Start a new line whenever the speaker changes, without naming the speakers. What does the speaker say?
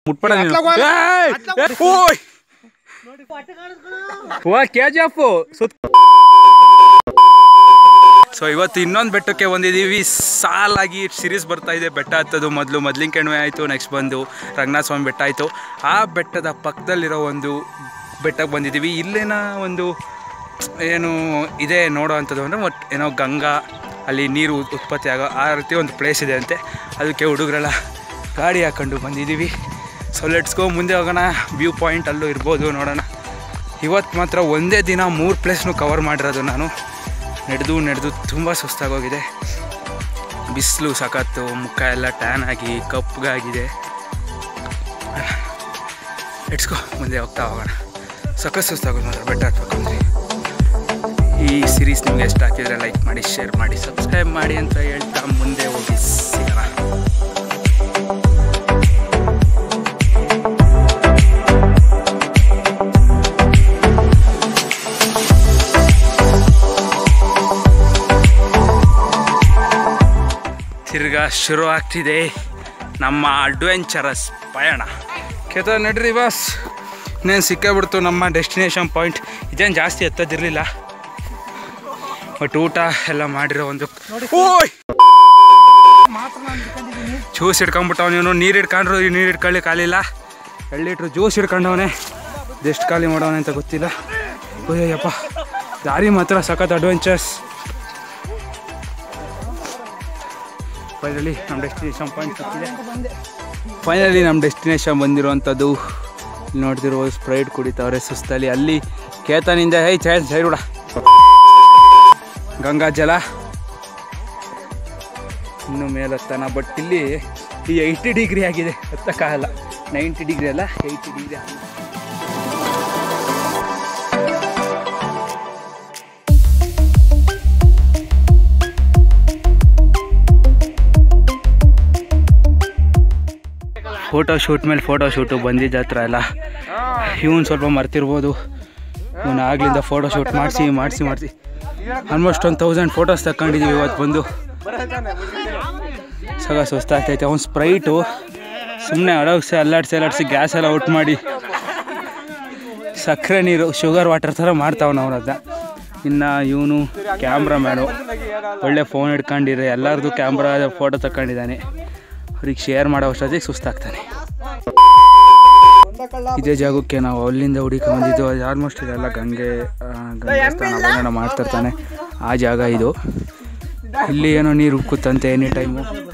ಮುಟ್ಬೇಡ ನೀನು. ಏಯ್! ಏಯ್! ಓಯ್! ವಾ ಕೆ ಜಿ ಎಫ್ ಸುತ್ತ ಸೊ ಇವತ್ತು ಇನ್ನೊಂದು ಬೆಟ್ಟಕ್ಕೆ ಬಂದಿದ್ದೀವಿ ಸಾಲಾಗಿ ಸಿರೀಸ್ ಬರ್ತಾ ಇದೆ ಬೆಟ್ಟ ಹತ್ತೋದು ಮೊದಲು ಮೊದ್ಲಿನ ಕಣಿವೆ ಆಯಿತು ನೆಕ್ಸ್ಟ್ ಬಂದು ರಂಗನಾಥ ಸ್ವಾಮಿ ಬೆಟ್ಟ ಆಯಿತು ಆ ಬೆಟ್ಟದ ಪಕ್ಕದಲ್ಲಿರೋ ಒಂದು ಬೆಟ್ಟಕ್ಕೆ ಬಂದಿದ್ದೀವಿ ಇಲ್ಲೇನ ಒಂದು ಏನು ಇದೆ ನೋಡೋ ಅಂಥದ್ದು ಅಂದರೆ ಒಟ್ಟು ಏನೋ ಗಂಗಾ ಅಲ್ಲಿ ನೀರು ಉತ್- ಉತ್ಪತ್ತಿ ಆಗೋ ಆ ರೀತಿ ಒಂದು ಪ್ಲೇಸ್ ಇದೆ ಅಂತೆ ಅದಕ್ಕೆ ಹುಡುಗರೆಲ್ಲ ಗಾಡಿ ಹಾಕೊಂಡು ಬಂದಿದ್ದೀವಿ ಸೊ ಲೆಟ್ಸ್ಗೋ ಮುಂದೆ ಹೋಗೋಣ ವ್ಯೂ ಪಾಯಿಂಟ್ ಅಲ್ಲೂ ಇರ್ಬೋದು ನೋಡೋಣ ಇವತ್ತು ಮಾತ್ರ ಒಂದೇ ದಿನ ಮೂರು ಪ್ಲೇಸ್ನು ಕವರ್ ಮಾಡಿರೋದು ನಾನು ನಡೆದು ನಡೆದು ತುಂಬ ಸುಸ್ತಾಗೋಗಿದೆ ಬಿಸಿಲು ಸಖತ್ತು ಮುಖ ಎಲ್ಲ ಟ್ಯಾನ್ ಆಗಿ ಕಪ್ಪಗಾಗಿದೆ ಇಟ್ಸ್ಕೊ ಮುಂದೆ ಹೋಗ್ತಾ ಹೋಗೋಣ ಸಖತ್ ಸುಸ್ತಾಗೋದು ಮಾತ್ರ ಬೆಟ್ಟ ಹತ್ಬೇಕು ಅಂದರೆ ಈ ಸಿರೀಸ್ ನಿಮ್ಗೆ ಎಷ್ಟು ಹಾಕಿದ್ರೆ ಲೈಕ್ ಮಾಡಿ ಶೇರ್ ಮಾಡಿ ಸಬ್ಸ್ಕ್ರೈಬ್ ಮಾಡಿ ಅಂತ ಹೇಳ್ತಾ ಮುಂದೆ ಹೋಗಿ ಸಿಗೋಣ ತಿರ್ಗಾ ಶುರು ಆಗ್ತಿದೆ ನಮ್ಮ ಅಡ್ವೆಂಚರಸ್ ಪಯಣ ಕೇತ ನಡ್ರಿ ಬಾಸ್ ಇನ್ನೇನು ಸಿಕ್ಕಾಬಿಡ್ತು ನಮ್ಮ ಡೆಸ್ಟಿನೇಷನ್ ಪಾಯಿಂಟ್ ಇದೇನು ಜಾಸ್ತಿ ಎತ್ತದಿರಲಿಲ್ಲ ಬಟ್ ಊಟ ಎಲ್ಲ ಮಾಡಿರೋ ಒಂದು ಓಯ್ ಜ್ಯೂಸ್ ಹಿಡ್ಕೊಂಬಿಟ್ಟವ್ ನೀನು ನೀರು ಹಿಡ್ಕೊಂಡ್ರು ನೀರು ಹಿಡ್ಕೊಳ್ಳಿ ಕಾಲಿಲ್ಲ ಎರಡು ಲೀಟ್ರ್ ಜ್ಯೂಸ್ ಹಿಡ್ಕೊಂಡವನೆ ಎಷ್ಟು ಖಾಲಿ ಮಾಡವನೆ ಅಂತ ಗೊತ್ತಿಲ್ಲ ಅಯ್ಯಪ್ಪ ದಾರಿ ಮಾತ್ರ ಸಖತ್ ಅಡ್ವೆಂಚರ್ಸ್ ಫೈನಲಿ ನಮ್ಮ ಡೆಸ್ಟಿನೇಷನ್ ಪಾಯಿಂಟ್ ಸಿಕ್ಕಿದೆ ಫೈನಲಿ ನಮ್ಮ ಡೆಸ್ಟಿನೇಷನ್ ಬಂದಿರುವಂಥದ್ದು ಇಲ್ಲಿ ನೋಡ್ತಿರ್ಬೋದು ಸ್ಪ್ರೈಟ್ ಕುಡಿತಾವ್ರೆ ಸುಸ್ತಲ್ಲಿ ಅಲ್ಲಿ ಕೇತನಿಂದ ಹೇ ಚಾಯ್ ಸೈಡ್ ಬಿಡ ಗಂಗಾ ಜಲ ಇನ್ನು ಮೇಲೆ ಹತ್ತಾನ ಬಟ್ ಇಲ್ಲಿ ಈ ಏಯ್ಟಿ ಡಿಗ್ರಿ ಆಗಿದೆ ಹತ್ತಕ್ಕಾಗಲ್ಲ ನೈಂಟಿ ಡಿಗ್ರಿ ಅಲ್ಲ ಏಯ್ಟಿ ಡಿಗ್ರಿ ಆಗಿದೆ ಫೋಟೋ ಶೂಟ್ ಮೇಲೆ ಫೋಟೋ ಶೂಟು ಬಂದಿದ್ದ ಹತ್ರ ಎಲ್ಲ ಇವನು ಸ್ವಲ್ಪ ಮರ್ತಿರ್ಬೋದು ಇವನು ಆಗ್ಲಿಂದ ಫೋಟೋ ಶೂಟ್ ಮಾಡಿಸಿ ಮಾಡಿಸಿ ಮಾಡಿಸಿ ಆಲ್ಮೋಸ್ಟ್ ಒಂದು ತೌಸಂಡ್ ಫೋಟೋಸ್ ತಗೊಂಡಿದ್ದೀವಿ ಇವತ್ತು ಬಂದು ಸಗ ಸುಸ್ತಾಗ್ತೈತೆ ಅವ್ನು ಸ್ಪ್ರೈಟು ಸುಮ್ಮನೆ ಅಡಗಿಸಿ ಅಲ್ಲಾಡ್ಸಿ ಅಲ್ಲಾಡ್ಸಿ ಗ್ಯಾಸ್ ಎಲ್ಲ ಔಟ್ ಮಾಡಿ ಸಕ್ಕರೆ ನೀರು ಶುಗರ್ ವಾಟರ್ ಥರ ಮಾಡ್ತಾವನ ಅವನ ಅದನ್ನ ಇನ್ನು ಇವನು ಕ್ಯಾಮ್ರಾಮ್ಯಾನು ಒಳ್ಳೆ ಫೋನ್ ಹಿಡ್ಕೊಂಡಿದ್ರೆ ಎಲ್ಲರದು ಕ್ಯಾಮ್ರಾ ಫೋಟೋ ತಗೊಂಡಿದ್ದಾನೆ ಅವ್ರಿಗೆ ಶೇರ್ ಮಾಡೋ ಅಷ್ಟೊತ್ತಿಗೆ ಸುಸ್ತಾಗ್ತಾನೆ ಇದೇ ಜಾಗಕ್ಕೆ ನಾವು ಅಲ್ಲಿಂದ ಹುಡುಕಿ ಬಂದಿದ್ದು ಆಲ್ಮೋಸ್ಟ್ ಇದೆಲ್ಲ ಗಂಗೆ ಆ, ಗಂಗೆ ಸ್ನಾನ ಅವನ್ನೆಲ್ಲ ಮಾಡ್ತಿರ್ತಾನೆ ಆ ಜಾಗ ಇದು ಇಲ್ಲಿ ಏನೋ ನೀರು ಉಕ್ಕುತ್ತಂತೆ ಎನಿ ಟೈಮು